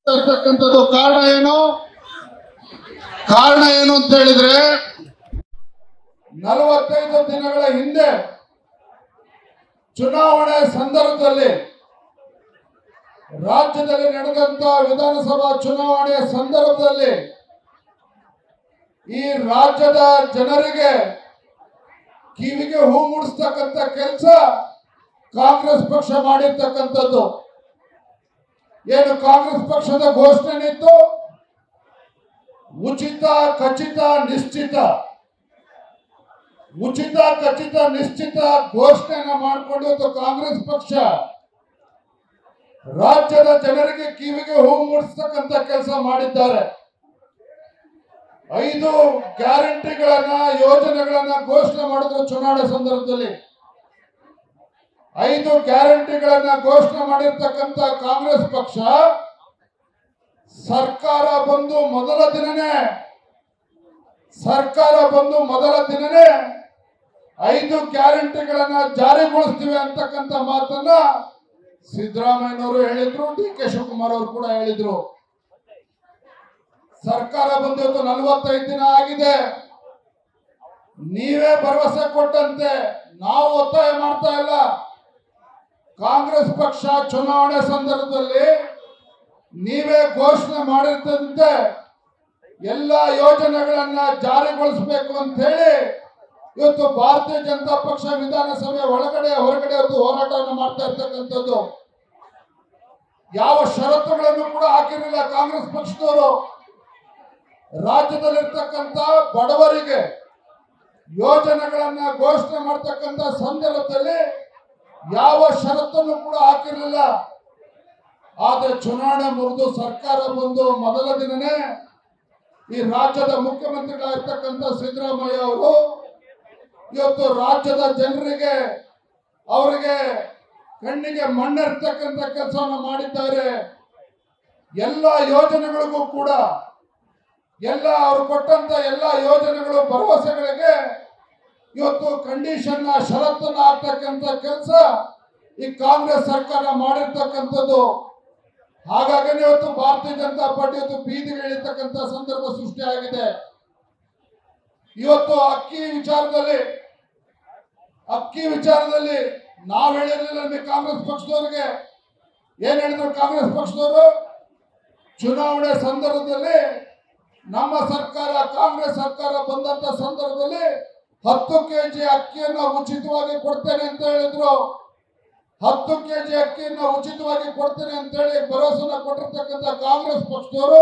ಇರ್ತಕ್ಕಂಥದ್ದು ಕಾರಣ ಏನು ಕಾರಣ ಏನು ಅಂತ ಹೇಳಿದ್ರೆ ನಲವತ್ತೈದು ದಿನಗಳ ಹಿಂದೆ ಚುನಾವಣೆ ಸಂದರ್ಭದಲ್ಲಿ ರಾಜ್ಯದಲ್ಲಿ ನಡೆದಂತ ವಿಧಾನಸಭಾ ಚುನಾವಣೆಯ ಸಂದರ್ಭದಲ್ಲಿ ಈ ರಾಜ್ಯದ ಜನರಿಗೆ ಕಿವಿಗೆ ಹೂ ಮೂಡಿಸ್ತಕ್ಕಂಥ ಕೆಲಸ ಕಾಂಗ್ರೆಸ್ ಪಕ್ಷ ಮಾಡಿರ್ತಕ್ಕಂಥದ್ದು ಏನು ಕಾಂಗ್ರೆಸ್ ಪಕ್ಷದ ಘೋಷಣೆ ಇತ್ತು ಉಚಿತ ಖಚಿತ ನಿಶ್ಚಿತ ಉಚಿತ ಖಚಿತ ನಿಶ್ಚಿತ ಘೋಷಣೆಯನ್ನ ಮಾಡಿಕೊಂಡು ಇವತ್ತು ಕಾಂಗ್ರೆಸ್ ಪಕ್ಷ ರಾಜ್ಯದ ಜನರಿಗೆ ಕಿವಿಗೆ ಹೂ ಮೂಡಿಸ್ತಕ್ಕಂಥ ಕೆಲಸ ಮಾಡಿದ್ದಾರೆ ಐದು ಗ್ಯಾರಂಟಿಗಳನ್ನ ಯೋಜನೆಗಳನ್ನ ಘೋಷಣೆ ಮಾಡಿದ್ರು ಚುನಾವಣೆ ಸಂದರ್ಭದಲ್ಲಿ ಐದು ಗ್ಯಾರಂಟಿಗಳನ್ನ ಘೋಷಣೆ ಮಾಡಿರ್ತಕ್ಕಂಥ ಕಾಂಗ್ರೆಸ್ ಪಕ್ಷ ಸರ್ಕಾರ ಬಂದು ಮೊದಲ ದಿನನೇ ಸರ್ಕಾರ ಬಂದು ಮೊದಲ ದಿನನೇ ಐದು ಗ್ಯಾರಂಟಿಗಳನ್ನ ಜಾರಿಗೊಳಿಸ್ತೀವಿ ಅಂತಕ್ಕಂಥ ಮಾತನ್ನ ಸಿದ್ದರಾಮಯ್ಯನವರು ಹೇಳಿದ್ರು ಡಿ ಕೆ ಶಿವಕುಮಾರ್ ಅವರು ಕೂಡ ಹೇಳಿದ್ರು ಸರ್ಕಾರ ಬಂದಿತ್ತು ನಲವತ್ತೈದು ದಿನ ಆಗಿದೆ ನೀವೇ ಭರವಸೆ ಕೊಟ್ಟಂತೆ ನಾವು ಒತ್ತಾಯ ಮಾಡ್ತಾ ಇಲ್ಲ ಕಾಂಗ್ರೆಸ್ ಪಕ್ಷ ಚುನಾವಣೆ ಸಂದರ್ಭದಲ್ಲಿ ನೀವೇ ಘೋಷಣೆ ಮಾಡಿರ್ತಂತೆ ಎಲ್ಲ ಯೋಜನೆಗಳನ್ನ ಜಾರಿಗೊಳಿಸಬೇಕು ಅಂತ ಹೇಳಿ ಇವತ್ತು ಭಾರತೀಯ ಜನತಾ ಪಕ್ಷ ವಿಧಾನಸಭೆ ಒಳಗಡೆ ಹೊರಗಡೆ ಇವತ್ತು ಹೋರಾಟವನ್ನು ಮಾಡ್ತಾ ಇರ್ತಕ್ಕಂಥದ್ದು ಯಾವ ಷರತ್ತುಗಳನ್ನು ಕೂಡ ಹಾಕಿರಲಿಲ್ಲ ಕಾಂಗ್ರೆಸ್ ಪಕ್ಷದವರು ರಾಜ್ಯದಲ್ಲಿರ್ತಕ್ಕಂಥ ಬಡವರಿಗೆ ಯೋಜನೆಗಳನ್ನ ಘೋಷಣೆ ಮಾಡ್ತಕ್ಕಂಥ ಸಂದರ್ಭದಲ್ಲಿ ಯಾವ ಷರತ್ತನ್ನು ಕೂಡ ಹಾಕಿರಲಿಲ್ಲ ಆದ್ರೆ ಚುನಾವಣೆ ಮುರಿದು ಸರ್ಕಾರ ಬಂದು ಮೊದಲ ದಿನನೇ ಈ ರಾಜ್ಯದ ಮುಖ್ಯಮಂತ್ರಿಗಳಾಗಿರ್ತಕ್ಕಂಥ ಸಿದ್ದರಾಮಯ್ಯ ಅವರು ಇವತ್ತು ರಾಜ್ಯದ ಜನರಿಗೆ ಅವರಿಗೆ ಕಣ್ಣಿಗೆ ಮಣ್ಣಿರ್ತಕ್ಕಂಥ ಕೆಲಸವನ್ನು ಮಾಡಿದ್ದಾರೆ ಎಲ್ಲ ಯೋಜನೆಗಳಿಗೂ ಕೂಡ ಎಲ್ಲ ಅವರು ಕೊಟ್ಟಂತ ಎಲ್ಲ ಯೋಜನೆಗಳು ಭರವಸೆಗಳಿಗೆ ಇವತ್ತು ಕಂಡೀಷನ್ ಷರತ್ತನ್ನ ಹಾಕ್ತಕ್ಕಂಥ ಕೆಲಸ ಈ ಕಾಂಗ್ರೆಸ್ ಸರ್ಕಾರ ಮಾಡಿರ್ತಕ್ಕಂಥದ್ದು ಹಾಗಾಗಿ ಇವತ್ತು ಭಾರತೀಯ ಜನತಾ ಪಾರ್ಟಿ ಇವತ್ತು ಬೀದಿಗೆ ಇಳಿತಕ್ಕಂಥ ಸಂದರ್ಭ ಸೃಷ್ಟಿಯಾಗಿದೆ ಇವತ್ತು ಅಕ್ಕಿ ವಿಚಾರದಲ್ಲಿ ಅಕ್ಕಿ ವಿಚಾರದಲ್ಲಿ ನಾವ್ ಹೇಳಿರ್ಲಿಲ್ಲ ನಿಮಗೆ ಕಾಂಗ್ರೆಸ್ ಪಕ್ಷದವರಿಗೆ ಏನ್ ಹೇಳಿದ್ರು ಕಾಂಗ್ರೆಸ್ ಪಕ್ಷದವರು ಚುನಾವಣೆ ಸಂದರ್ಭದಲ್ಲಿ ನಮ್ಮ ಸರ್ಕಾರ ಕಾಂಗ್ರೆಸ್ ಸರ್ಕಾರ ಬಂದಂತ ಸಂದರ್ಭದಲ್ಲಿ ಹತ್ತು ಕೆಜಿ ಅಕ್ಕಿಯನ್ನ ಉಚಿತವಾಗಿ ಕೊಡ್ತೇನೆ ಅಂತ ಹೇಳಿದ್ರು ಹತ್ತು ಕೆಜಿ ಅಕ್ಕಿಯನ್ನ ಉಚಿತವಾಗಿ ಕೊಡ್ತೇನೆ ಅಂತ ಹೇಳಿ ಭರವಸೆನ ಕೊಟ್ಟಿರ್ತಕ್ಕಂಥ ಕಾಂಗ್ರೆಸ್ ಪಕ್ಷದವರು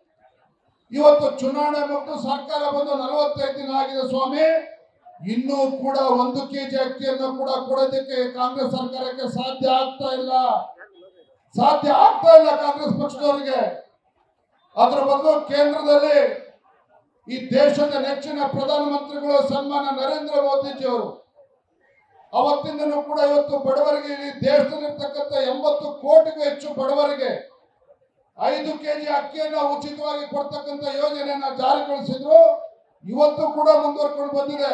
ಇವತ್ತು ಚುನಾವಣೆ ಮುಗಿದು ಸರ್ಕಾರ ಬಂದು ನಲವತ್ತೈದು ದಿನ ಆಗಿದೆ ಸ್ವಾಮಿ ಇನ್ನೂ ಕೂಡ ಒಂದು ಕೆಜಿ ಅಕ್ಕಿಯನ್ನು ಕೂಡ ಕೊಡೋದಕ್ಕೆ ಕಾಂಗ್ರೆಸ್ ಸರ್ಕಾರಕ್ಕೆ ಸಾಧ್ಯ ಆಗ್ತಾ ಇಲ್ಲ ಸಾಧ್ಯ ಆಗ್ತಾ ಇಲ್ಲ ಕಾಂಗ್ರೆಸ್ ಪಕ್ಷದವರಿಗೆ ಅದರ ಬದಲು ಕೇಂದ್ರದಲ್ಲಿ ಈ ದೇಶದ ನೆಚ್ಚಿನ ಪ್ರಧಾನಮಂತ್ರಿಗಳು ಸನ್ಮಾನ ನರೇಂದ್ರ ಮೋದಿಜಿ ಅವರು ಅವತ್ತಿಂದನೂ ಕೂಡ ಇವತ್ತು ಬಡವರಿಗೆ ಈ ದೇಶದಲ್ಲಿರ್ತಕ್ಕಂಥ ಎಂಬತ್ತು ಕೋಟಿಗೂ ಹೆಚ್ಚು ಬಡವರಿಗೆ ಐದು ಕೆಜಿ ಅಕ್ಕಿಯನ್ನ ಉಚಿತವಾಗಿ ಕೊಡ್ತಕ್ಕಂಥ ಯೋಜನೆಯನ್ನ ಜಾರಿಗೊಳಿಸಿದ್ರು ಇವತ್ತು ಕೂಡ ಮುಂದುವರ್ಕೊಂಡು ಬಂದಿದೆ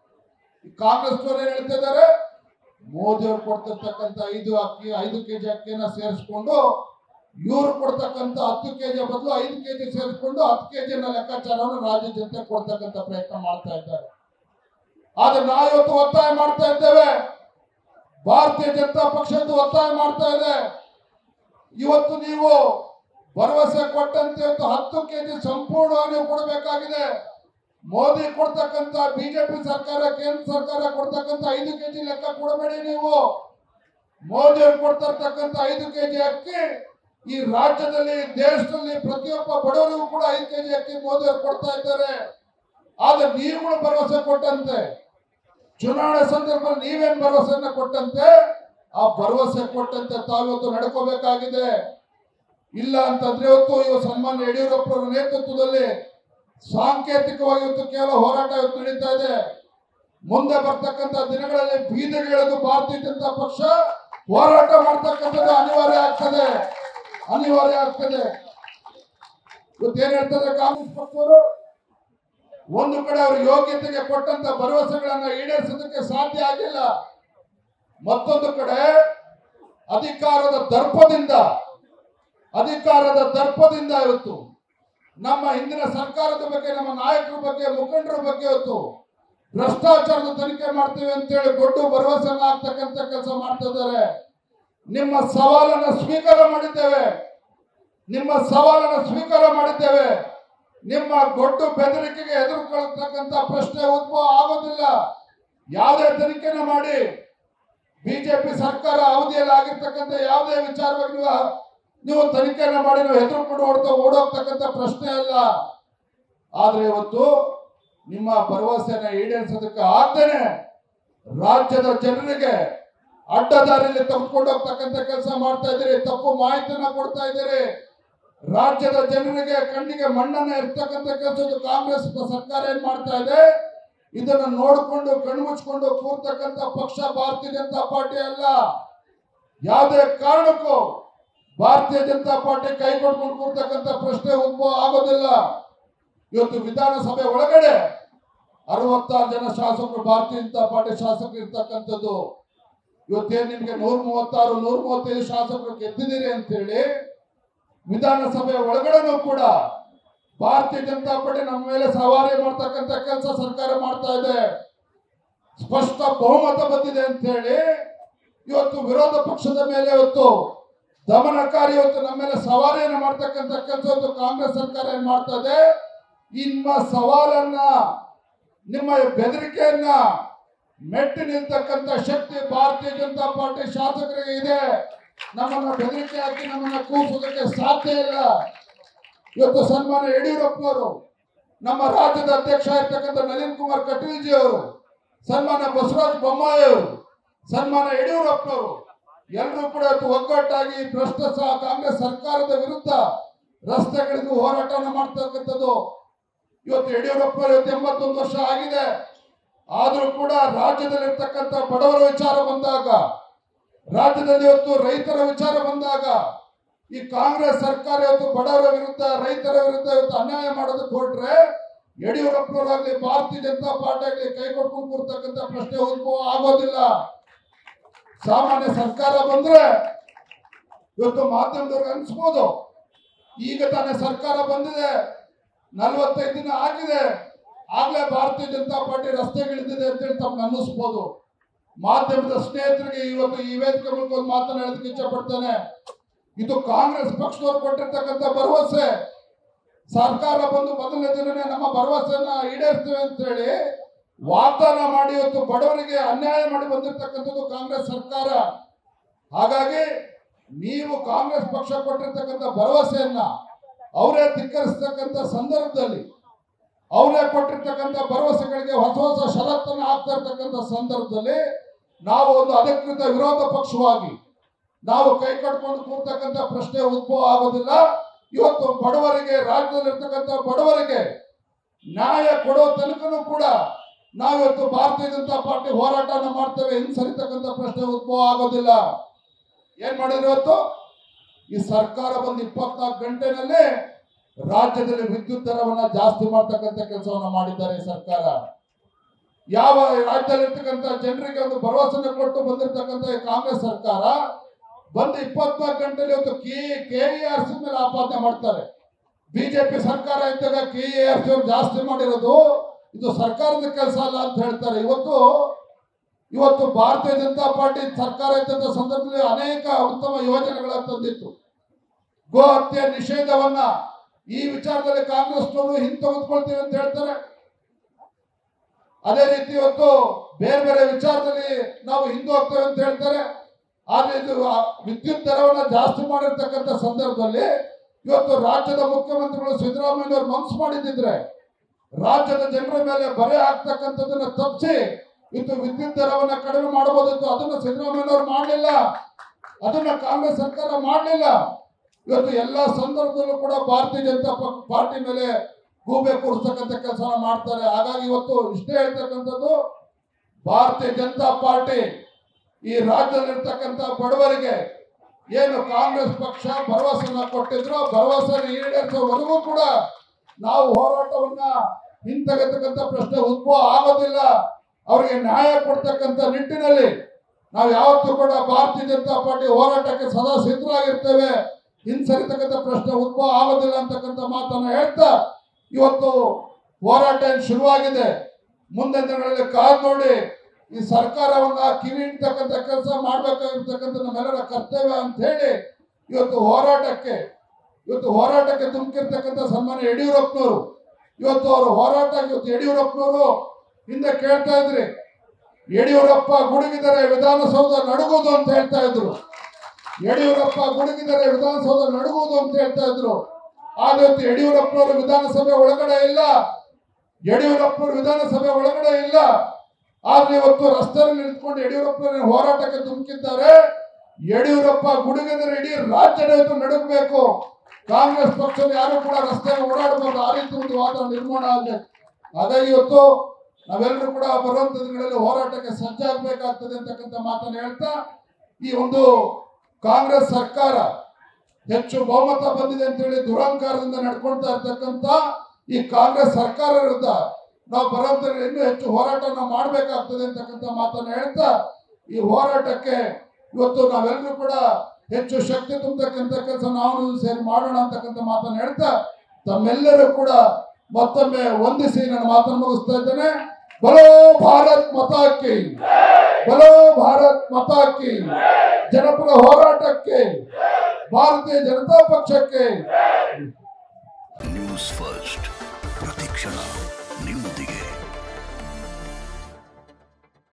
ಈ ಕಾಂಗ್ರೆಸ್ ಏನ್ ಹೇಳ್ತಾ ಇದ್ದಾರೆ ಮೋದಿ ಅವರು ಕೊಡ್ತಿರ್ತಕ್ಕಂಥ ಐದು ಅಕ್ಕಿ ಐದು ಕೆಜಿ ಅಕ್ಕಿಯನ್ನ ಸೇರಿಸ್ಕೊಂಡು ಇವರು ಕೊಡ್ತಕ್ಕಂಥ ಹತ್ತು ಕೆಜಿ ಬದಲು ಐದು ಕೆಜಿ ಸೇರಿಸ್ಕೊಂಡು ಹತ್ತು ಕೆಜಿನ ಲೆಕ್ಕಾಚಾರವನ್ನು ರಾಜ್ಯ ಜನತೆ ಕೊಡ್ತಕ್ಕಂಥ ಪ್ರಯತ್ನ ಮಾಡ್ತಾ ಇದ್ದಾರೆ ಆದ್ರೆ ನಾವು ಇವತ್ತು ಒತ್ತಾಯ ಮಾಡ್ತಾ ಇದ್ದೇವೆ ಭಾರತೀಯ ಜನತಾ ಪಕ್ಷದ ಒತ್ತಾಯ ಮಾಡ್ತಾ ಇದೆ ಇವತ್ತು ನೀವು ಭರವಸೆ ಕೊಟ್ಟಂತೆ ಇವತ್ತು ಹತ್ತು ಕೆಜಿ ಸಂಪೂರ್ಣವಾಗಿ ನೀವು ಕೊಡಬೇಕಾಗಿದೆ ಮೋದಿ ಕೊಡ್ತಕ್ಕಂತ ಬಿಜೆಪಿ ಸರ್ಕಾರ ಕೇಂದ್ರ ಸರ್ಕಾರ ಕೊಡ್ತಕ್ಕಂತ ಐದು ಕೆಜಿ ಲೆಕ್ಕ ಕೊಡಬೇಡಿ ನೀವು ಮೋದಿ ಅವರು ಕೊಡ್ತಾ ಇರ್ತಕ್ಕಂಥ ಐದು ಕೆಜಿ ಅಕ್ಕಿ ಈ ರಾಜ್ಯದಲ್ಲಿ ದೇಶದಲ್ಲಿ ಪ್ರತಿಯೊಬ್ಬ ಬಡವರಿಗೂ ಕೂಡ ಐದು ಕೆಜಿ ಅಕ್ಕಿ ಮೋದಿ ಅವರು ಕೊಡ್ತಾ ಇದ್ದಾರೆ ಆದ್ರೆ ನೀವುಗಳು ಭರವಸೆ ಕೊಟ್ಟಂತೆ ಚುನಾವಣೆ ಸಂದರ್ಭದಲ್ಲಿ ನೀವೇನ್ ಭರವಸೆಯನ್ನ ಕೊಟ್ಟಂತೆ ಆ ಭರವಸೆ ಕೊಟ್ಟಂತೆ ತಾವಿವತ್ತು ನಡ್ಕೋಬೇಕಾಗಿದೆ ಇಲ್ಲ ಅಂತಂದ್ರೆ ಇವತ್ತು ಇವ ಸನ್ಮಾನ್ಯ ಯಡಿಯೂರಪ್ಪರ ನೇತೃತ್ವದಲ್ಲಿ ಸಾಂಕೇತಿಕವಾಗಿ ಇವತ್ತು ಕೇವಲ ಹೋರಾಟ ಇವತ್ತು ನಡೀತಾ ಇದೆ ಮುಂದೆ ಬರ್ತಕ್ಕಂಥ ದಿನಗಳಲ್ಲಿ ಬೀದಿಗಿಳಿದು ಭಾರತೀಯ ಜನತಾ ಪಕ್ಷ ಹೋರಾಟ ಮಾಡ್ತಕ್ಕಂಥದ್ದು ಅನಿವಾರ್ಯ ಆಗ್ತದೆ ಅನಿವಾರ್ಯ ಆಗ್ತದೆ ಇವತ್ತು ಏನ್ ಹೇಳ್ತಾರೆ ಕಾಂಗ್ರೆಸ್ ಪಕ್ಷವರು ಒಂದು ಕಡೆ ಅವ್ರ ಯೋಗ್ಯತೆಗೆ ಕೊಟ್ಟಂತ ಭರವಸೆಗಳನ್ನ ಈಡೇರಿಸೋದಕ್ಕೆ ಸಾಧ್ಯ ಆಗಿಲ್ಲ ಮತ್ತೊಂದು ಕಡೆ ಅಧಿಕಾರದ ದರ್ಪದಿಂದ ಅಧಿಕಾರದ ದರ್ಪದಿಂದ ಇವತ್ತು ನಮ್ಮ ಹಿಂದಿನ ಸರ್ಕಾರದ ಬಗ್ಗೆ ನಮ್ಮ ನಾಯಕರ ಬಗ್ಗೆ ಮುಖಂಡರ ಬಗ್ಗೆ ಇವತ್ತು ಭ್ರಷ್ಟಾಚಾರದ ತನಿಖೆ ಮಾಡ್ತೀವಿ ಅಂತೇಳಿ ದೊಡ್ಡ ಭರವಸೆನ ಆಗ್ತಕ್ಕಂಥ ಕೆಲಸ ಮಾಡ್ತಾ ಇದ್ದಾರೆ ನಿಮ್ಮ ಸವಾಲನ್ನ ಸ್ವೀಕಾರ ಮಾಡಿದ್ದೇವೆ ನಿಮ್ಮ ಸವಾಲನ್ನ ಸ್ವೀಕಾರ ಮಾಡಿದ್ದೇವೆ ನಿಮ್ಮ ಗೊಡ್ಡು ಬೆದರಿಕೆಗೆ ಎದುರುಕೊಳ್ತಕ್ಕಂಥ ಪ್ರಶ್ನೆ ಉದ್ಭವ ಆಗೋದಿಲ್ಲ ಯಾವುದೇ ತನಿಖೆನ ಮಾಡಿ ಬಿಜೆಪಿ ಸರ್ಕಾರ ಅವಧಿಯಲ್ಲಿ ಆಗಿರ್ತಕ್ಕಂಥ ಯಾವುದೇ ವಿಚಾರವಾಗಿ ನೀವು ನೀವು ತನಿಖೆನ ಮಾಡಿ ನೀವು ಹೆದರ್ಕೊಂಡು ಓಡ್ತಾ ಓಡೋಗ್ತಕ್ಕಂಥ ಪ್ರಶ್ನೆ ಅಲ್ಲ ಆದ್ರೆ ಇವತ್ತು ನಿಮ್ಮ ಭರವಸೆನ ಈಡೇರಿಸೋದಕ್ಕೆ ಆಗ್ದೇನೆ ರಾಜ್ಯದ ಜನರಿಗೆ ಅಡ್ಡದಾರಿಯಲ್ಲಿ ತೆಗೆದುಕೊಂಡು ಹೋಗ್ತಕ್ಕಂಥ ಕೆಲಸ ಮಾಡ್ತಾ ಇದ್ದೀರಿ ತಪ್ಪು ಮಾಹಿತಿಯನ್ನ ಕೊಡ್ತಾ ಇದ್ದೀರಿ ರಾಜ್ಯದ ಜನರಿಗೆ ಕಣ್ಣಿಗೆ ಮಣ್ಣನ್ನ ಇರ್ತಕ್ಕಂಥ ಕೆಲಸದ ಕಾಂಗ್ರೆಸ್ ಸರ್ಕಾರ ಏನ್ ಮಾಡ್ತಾ ಇದೆ ಇದನ್ನ ನೋಡಿಕೊಂಡು ಕಣ್ಮುಚ್ಕೊಂಡು ಕೂರ್ತಕ್ಕಂಥ ಪಕ್ಷ ಭಾರತೀಯ ಜನತಾ ಪಾರ್ಟಿ ಅಲ್ಲ ಯಾವುದೇ ಕಾರಣಕ್ಕೂ ಭಾರತೀಯ ಜನತಾ ಪಾರ್ಟಿ ಕೈ ಕೊಡ್ಕೊಂಡು ಕೂರ್ತಕ್ಕಂಥ ಪ್ರಶ್ನೆ ಉದ್ಭವ ಆಗೋದಿಲ್ಲ ಇವತ್ತು ವಿಧಾನಸಭೆ ಒಳಗಡೆ ಅರವತ್ತಾರು ಜನ ಶಾಸಕರು ಭಾರತೀಯ ಜನತಾ ಪಾರ್ಟಿ ಶಾಸಕರು ಇರ್ತಕ್ಕಂಥದ್ದು ಇವತ್ತೇನು ನಿಮಗೆ ನೂರ ಮೂವತ್ತಾರು ನೂರ ಮೂವತ್ತೈದು ಶಾಸಕರು ಗೆದ್ದಿದ್ದೀರಿ ಅಂತೇಳಿ ವಿಧಾನಸಭೆ ಒಳಗಡೆನೂ ಕೂಡ ಭಾರತೀಯ ಜನತಾ ಪಾರ್ಟಿ ನಮ್ಮ ಮೇಲೆ ಸವಾರಿ ಮಾಡ್ತಕ್ಕಂಥ ಕೆಲಸ ಸರ್ಕಾರ ಮಾಡ್ತಾ ಇದೆ ಸ್ಪಷ್ಟ ಬಹುಮತ ಬಂದಿದೆ ಅಂತ ಹೇಳಿ ಇವತ್ತು ವಿರೋಧ ಪಕ್ಷದ ಮೇಲೆ ಇವತ್ತು ದಮನಕಾರಿ ಇವತ್ತು ನಮ್ಮ ಮೇಲೆ ಸವಾರಿಯನ್ನು ಮಾಡ್ತಕ್ಕಂಥ ಕೆಲಸ ಇವತ್ತು ಕಾಂಗ್ರೆಸ್ ಸರ್ಕಾರ ಏನ್ ಮಾಡ್ತಾ ಇದೆ ನಿಮ್ಮ ಸವಾಲನ್ನ ನಿಮ್ಮ ಬೆದರಿಕೆಯನ್ನ ಮೆಟ್ಟಿ ನಿಲ್ತಕ್ಕಂಥ ಶಕ್ತಿ ಭಾರತೀಯ ಜನತಾ ಪಾರ್ಟಿ ಶಾಸಕರಿಗೆ ಇದೆ ನಮ್ಮನ್ನ ಬೆದರಿಕೆ ಹಾಕಿ ನಮ್ಮನ್ನ ಕೂರಿಸೋದಕ್ಕೆ ಸಾಧ್ಯ ಇಲ್ಲ ಇವತ್ತು ಸನ್ಮಾನ್ಯ ಯಡಿಯೂರಪ್ಪನವರು ನಮ್ಮ ರಾಜ್ಯದ ಅಧ್ಯಕ್ಷ ಇರ್ತಕ್ಕಂಥ ನಳಿನ್ ಕುಮಾರ್ ಕಟೀಲ್ಜಿ ಅವರು ಸನ್ಮಾನ್ಯ ಬಸವರಾಜ ಬೊಮ್ಮಾಯಿ ಅವರು ಸನ್ಮಾನ್ಯ ಯಡಿಯೂರಪ್ಪನವರು ಎಲ್ಲರೂ ಕೂಡ ಇವತ್ತು ಒಗ್ಗಟ್ಟಾಗಿ ಭ್ರಷ್ಟ ಸ- ಕಾಂಗ್ರೆಸ್ ಸರ್ಕಾರದ ವಿರುದ್ಧ ರಸ್ತೆಗಳಿಂದ ಹೋರಾಟವನ್ನು ಮಾಡ್ತಕ್ಕಂಥದ್ದು ಇವತ್ತು ಯಡಿಯೂರಪ್ಪನವರು ಇವತ್ತು ಎಂಬತ್ತೊಂದು ವರ್ಷ ಆಗಿದೆ ಆದರೂ ಕೂಡ ರಾಜ್ಯದಲ್ಲಿರ್ತಕ್ಕಂಥ ಬಡವರ ವಿಚಾರ ಬಂದಾಗ ರಾಜ್ಯದಲ್ಲಿ ಇವತ್ತು ರೈತರ ವಿಚಾರ ಬಂದಾಗ ಈ ಕಾಂಗ್ರೆಸ್ ಸರ್ಕಾರ ಇವತ್ತು ಬಡವರ ವಿರುದ್ಧ ರೈತರ ವಿರುದ್ಧ ಇವತ್ತು ಅನ್ಯಾಯ ಮಾಡೋದಕ್ಕೆ ಹೊರಟ್ರೆ ಯಡಿಯೂರಪ್ಪನವರಾಗ್ಲಿ ಭಾರತೀಯ ಜನತಾ ಪಾರ್ಟಿ ಆಗ್ಲಿ ಕೈ ಕೊಟ್ಕೊಂಡು ಕೂರ್ತಕ್ಕಂಥ ಪ್ರಶ್ನೆ ಉದ್ಭವ ಆಗೋದಿಲ್ಲ ಸಾಮಾನ್ಯ ಸರ್ಕಾರ ಬಂದ್ರೆ ಇವತ್ತು ಮಾಧ್ಯಮದವ್ರಿಗೆ ಅನ್ಸ್ಬೋದು ಈಗ ತಾನೇ ಸರ್ಕಾರ ಬಂದಿದೆ ನಲವತ್ತೈದು ದಿನ ಆಗಿದೆ ಆಗ್ಲೇ ಭಾರತೀಯ ಜನತಾ ಪಾರ್ಟಿ ರಸ್ತೆಗಿಳಿದಿದೆ ಅಂತೇಳಿ ತಮ್ಗೆ ಅನ್ನಿಸ್ಬೋದು ಮಾಧ್ಯಮದ ಸ್ನೇಹಿತರಿಗೆ ಇವತ್ತು ಈ ವೇದಿಕೆ ಮೂಲಕ ಒಂದು ಮಾತನ್ನ ಹೇಳೋದಕ್ಕೆ ಇಚ್ಛೆ ಪಡ್ತೇನೆ ಇದು ಕಾಂಗ್ರೆಸ್ ಪಕ್ಷದವರು ಕೊಟ್ಟಿರ್ತಕ್ಕಂಥ ಭರವಸೆ ಸರ್ಕಾರ ಬಂದು ಮೊದಲನೇ ದಿನನೇ ನಮ್ಮ ಭರವಸೆಯನ್ನ ಈಡೇರಿಸ್ತೇವೆ ಅಂತ ಹೇಳಿ ವಾಗ್ದಾನ ಮಾಡಿ ಇವತ್ತು ಬಡವರಿಗೆ ಅನ್ಯಾಯ ಮಾಡಿ ಬಂದಿರತಕ್ಕಂಥದ್ದು ಕಾಂಗ್ರೆಸ್ ಸರ್ಕಾರ ಹಾಗಾಗಿ ನೀವು ಕಾಂಗ್ರೆಸ್ ಪಕ್ಷ ಕೊಟ್ಟಿರ್ತಕ್ಕಂಥ ಭರವಸೆಯನ್ನ ಅವರೇ ಧಿಕ್ಕರಿಸ್ತಕ್ಕಂಥ ಸಂದರ್ಭದಲ್ಲಿ ಅವರೇ ಕೊಟ್ಟಿರ್ತಕ್ಕಂಥ ಭರವಸೆಗಳಿಗೆ ಹೊಸ ಹೊಸ ಷರತ್ತನ್ನು ಹಾಕ್ತಾ ಇರ್ತಕ್ಕಂಥ ಸಂದರ್ಭದಲ್ಲಿ ನಾವು ಒಂದು ಅಧಿಕೃತ ವಿರೋಧ ಪಕ್ಷವಾಗಿ ನಾವು ಕೈ ಕಟ್ಕೊಂಡು ಕೂರ್ತಕ್ಕಂಥ ಪ್ರಶ್ನೆ ಉದ್ಭವ ಆಗೋದಿಲ್ಲ ಇವತ್ತು ಬಡವರಿಗೆ ರಾಜ್ಯದಲ್ಲಿರ್ತಕ್ಕಂಥ ಬಡವರಿಗೆ ನ್ಯಾಯ ಕೊಡೋ ತನಕನೂ ಕೂಡ ನಾವಿವತ್ತು ಭಾರತೀಯ ಜನತಾ ಪಾರ್ಟಿ ಹೋರಾಟನ ಮಾಡ್ತೇವೆ ಹಿಂಸರಿತಕ್ಕಂಥ ಪ್ರಶ್ನೆ ಉದ್ಭವ ಆಗೋದಿಲ್ಲ ಏನ್ ಮಾಡಿದ್ರು ಇವತ್ತು ಈ ಸರ್ಕಾರ ಬಂದು ಇಪ್ಪತ್ನಾಲ್ಕು ಗಂಟೆನಲ್ಲಿ ರಾಜ್ಯದಲ್ಲಿ ವಿದ್ಯುತ್ ದರವನ್ನ ಜಾಸ್ತಿ ಮಾಡ್ತಕ್ಕಂಥ ಕೆಲಸವನ್ನ ಮಾಡಿದ್ದಾರೆ ಈ ಸರ್ಕಾರ ಯಾವ ರಾಜ್ಯದಲ್ಲಿರ್ತಕ್ಕಂಥ ಜನರಿಗೆ ಒಂದು ಭರವಸೆನ ಕೊಟ್ಟು ಬಂದಿರತಕ್ಕಂಥ ಈ ಕಾಂಗ್ರೆಸ್ ಸರ್ಕಾರ ಬಂದು ಇಪ್ಪತ್ನಾಲ್ಕು ಗಂಟೆಲಿ ಇವತ್ತು ಕೆ ಕೆ ಆರ್ ಸಿ ಮೇಲೆ ಆಪಾದನೆ ಮಾಡ್ತಾರೆ ಬಿಜೆಪಿ ಸರ್ಕಾರ ಇದ್ದಾಗ ಕೆ ಆರ್ ಸಿ ಅವ್ರು ಜಾಸ್ತಿ ಮಾಡಿರೋದು ಇದು ಸರ್ಕಾರದ ಕೆಲಸ ಅಲ್ಲ ಅಂತ ಹೇಳ್ತಾರೆ ಇವತ್ತು ಇವತ್ತು ಭಾರತೀಯ ಜನತಾ ಪಾರ್ಟಿ ಸರ್ಕಾರ ಇದ್ದಂಥ ಸಂದರ್ಭದಲ್ಲಿ ಅನೇಕ ಉತ್ತಮ ಯೋಜನೆಗಳ ತಂದಿತ್ತು ಗೋ ಹತ್ಯೆ ನಿಷೇಧವನ್ನ ಈ ವಿಚಾರದಲ್ಲಿ ಕಾಂಗ್ರೆಸ್ನವರು ಹಿಂತೆಗೆದುಕೊಳ್ತೀವಿ ಅಂತ ಹೇಳ್ತಾರೆ ಅದೇ ರೀತಿ ಇವತ್ತು ಬೇರೆ ಬೇರೆ ವಿಚಾರದಲ್ಲಿ ನಾವು ಹಿಂದೆ ಹೋಗ್ತೇವೆ ಅಂತ ಹೇಳ್ತಾರೆ ಆದ್ರೆ ಇದು ಆ ವಿದ್ಯುತ್ ದರವನ್ನ ಜಾಸ್ತಿ ಮಾಡಿರ್ತಕ್ಕಂಥ ಸಂದರ್ಭದಲ್ಲಿ ಇವತ್ತು ರಾಜ್ಯದ ಮುಖ್ಯಮಂತ್ರಿಗಳು ಸಿದ್ದರಾಮಯ್ಯನವರು ಮನಸ್ಸು ಮಾಡಿದ್ರೆ ರಾಜ್ಯದ ಜನರ ಮೇಲೆ ಬರೆ ಆಗ್ತಕ್ಕಂಥದ್ದನ್ನ ತಪ್ಪಿಸಿ ಇವತ್ತು ವಿದ್ಯುತ್ ದರವನ್ನ ಕಡಿಮೆ ಮಾಡಬಹುದಿತ್ತು ಅದನ್ನ ಸಿದ್ದರಾಮಯ್ಯನವರು ಮಾಡಲಿಲ್ಲ ಅದನ್ನ ಕಾಂಗ್ರೆಸ್ ಸರ್ಕಾರ ಮಾಡಲಿಲ್ಲ ಇವತ್ತು ಎಲ್ಲ ಸಂದರ್ಭದಲ್ಲೂ ಕೂಡ ಭಾರತೀಯ ಜನತಾ ಪ- ಪಾರ್ಟಿ ಮೇಲೆ ಗೂಬೆ ಕೂರಿಸ್ತಕ್ಕಂಥ ಕೆಲಸ ಮಾಡ್ತಾರೆ ಹಾಗಾಗಿ ಇವತ್ತು ಇಷ್ಟೇ ಹೇಳ್ತಕ್ಕಂಥದ್ದು ಭಾರತೀಯ ಜನತಾ ಪಾರ್ಟಿ ಈ ರಾಜ್ಯದಲ್ಲಿರ್ತಕ್ಕಂಥ ಬಡವರಿಗೆ ಏನು ಕಾಂಗ್ರೆಸ್ ಪಕ್ಷ ಭರವಸೆನ ಕೊಟ್ಟಿದ್ರು ಆ ಭರವಸೆ ಈಡೇರಿಸುವವರೆಗೂ ಕೂಡ ನಾವು ಹೋರಾಟವನ್ನ ಹಿಂತೆಗೆತಕ್ಕಂಥ ಪ್ರಶ್ನೆ ಉದ್ಭವ ಆಗೋದಿಲ್ಲ ಅವರಿಗೆ ನ್ಯಾಯ ಕೊಡ್ತಕ್ಕಂಥ ನಿಟ್ಟಿನಲ್ಲಿ ನಾವು ಯಾವತ್ತೂ ಕೂಡ ಭಾರತೀಯ ಜನತಾ ಪಾರ್ಟಿ ಹೋರಾಟಕ್ಕೆ ಸದಾ ಸಿದ್ಧರಾಗಿರ್ತೇವೆ ಹಿಂಸರಿತಕ್ಕಂಥ ಪ್ರಶ್ನೆ ಉದ್ಭವ ಆಗೋದಿಲ್ಲ ಅಂತಕ್ಕಂಥ ಮಾತನ್ನ ಹೇಳ್ತಾ ಇವತ್ತು ಹೋರಾಟ ಏನ್ ಶುರುವಾಗಿದೆ ಮುಂದೆ ದಿನಗಳಲ್ಲಿ ಕಾದು ನೋಡಿ ಈ ಸರ್ಕಾರವನ್ನ ಕಿವಿ ಇಡ್ತಕ್ಕಂಥ ಕೆಲಸ ಮಾಡ್ಬೇಕಾಗಿರ್ತಕ್ಕಂಥ ನಮ್ಮೆಲ್ಲರ ಕರ್ತವ್ಯ ಅಂತ ಹೇಳಿ ಇವತ್ತು ಹೋರಾಟಕ್ಕೆ ಇವತ್ತು ಹೋರಾಟಕ್ಕೆ ತುಮಕಿರ್ತಕ್ಕಂಥ ಸನ್ಮಾನ್ಯ ಯಡಿಯೂರಪ್ಪನವರು ಇವತ್ತು ಅವರು ಹೋರಾಟ ಇವತ್ತು ಯಡಿಯೂರಪ್ಪನವರು ಹಿಂದೆ ಕೇಳ್ತಾ ಇದ್ರಿ ಯಡಿಯೂರಪ್ಪ ಗುಡುಗಿದರೆ ವಿಧಾನಸೌಧ ನಡುಗುವುದು ಅಂತ ಹೇಳ್ತಾ ಇದ್ರು ಯಡಿಯೂರಪ್ಪ ಗುಡುಗಿದರೆ ವಿಧಾನಸೌಧ ನಡುಗುವುದು ಅಂತ ಹೇಳ್ತಾ ಇದ್ರು ಆದ್ರೆ ಇವತ್ತು ಯಡಿಯೂರಪ್ಪನವರು ವಿಧಾನಸಭೆ ಒಳಗಡೆ ಇಲ್ಲ ಯಡಿಯೂರಪ್ಪನವರು ವಿಧಾನಸಭೆ ಒಳಗಡೆ ಇಲ್ಲ ಆದ್ರೆ ಇವತ್ತು ರಸ್ತೆಯಲ್ಲಿ ನಿಂತ್ಕೊಂಡು ಯಡಿಯೂರಪ್ಪನ ಹೋರಾಟಕ್ಕೆ ಧುಮುಕಿದ್ದಾರೆ ಯಡಿಯೂರಪ್ಪ ಗುಡುಗಿದರೆ ಇಡೀ ರಾಜ್ಯದ ಇವತ್ತು ನಡುಗಬೇಕು ಕಾಂಗ್ರೆಸ್ ಪಕ್ಷದ ಯಾರು ಕೂಡ ರಸ್ತೆಯಲ್ಲಿ ಓಡಾಡಬಾರ್ದು ಆ ರೀತಿ ಒಂದು ವಾತಾವರಣ ನಿರ್ಮಾಣ ಆಗಬೇಕು ಹಾಗಾಗಿ ಇವತ್ತು ನಾವೆಲ್ಲರೂ ಕೂಡ ಬರುವಂತ ದಿನಗಳಲ್ಲಿ ಹೋರಾಟಕ್ಕೆ ಸಜ್ಜಾಗಬೇಕಾಗ್ತದೆ ಅಂತಕ್ಕಂಥ ಮಾತನ್ನು ಹೇಳ್ತಾ ಈ ಒಂದು ಕಾಂಗ್ರೆಸ್ ಸರ್ಕಾರ ಹೆಚ್ಚು ಬಹುಮತ ಬಂದಿದೆ ಅಂತ ಹೇಳಿ ದುರಹಂಕಾರದಿಂದ ನಡ್ಕೊಳ್ತಾ ಇರ್ತಕ್ಕಂಥ ಈ ಕಾಂಗ್ರೆಸ್ ಸರ್ಕಾರ ವಿರುದ್ಧ ನಾವು ಬರುವಂತ ಇನ್ನೂ ಹೆಚ್ಚು ಹೋರಾಟ ನಾವು ಮಾಡಬೇಕಾಗ್ತದೆ ಅಂತಕ್ಕಂಥ ಮಾತನ್ನು ಹೇಳ್ತಾ ಈ ಹೋರಾಟಕ್ಕೆ ಇವತ್ತು ನಾವೆಲ್ಲರೂ ಕೂಡ ಹೆಚ್ಚು ಶಕ್ತಿ ತುಂಬತಕ್ಕಂಥ ಕೆಲಸ ನಾವು ಸೇರಿ ಮಾಡೋಣ ಅಂತಕ್ಕಂಥ ಮಾತನ್ನು ಹೇಳ್ತಾ ತಮ್ಮೆಲ್ಲರೂ ಕೂಡ ಮತ್ತೊಮ್ಮೆ ವಂದಿಸಿ ನನ್ನ ಮಾತನ್ನು ಮುಗಿಸ್ತಾ ಇದ್ದೇನೆ ಬಲೋ ಭಾರತ್ ಮತಾಕಿ ಬಲೋ ಭಾರತ್ ಮತಾಕಿ ಜನಪರ ಹೋರಾಟಕ್ಕೆ ಭಾರತೀಯ ಜನತಾ ಪಕ್ಷಕ್ಕೆ ನ್ಯೂಸ್ ಫಸ್ಟ್ ಪ್ರತಿಕ್ಷಣ ನಿಮ್ಮೊಂದಿಗೆ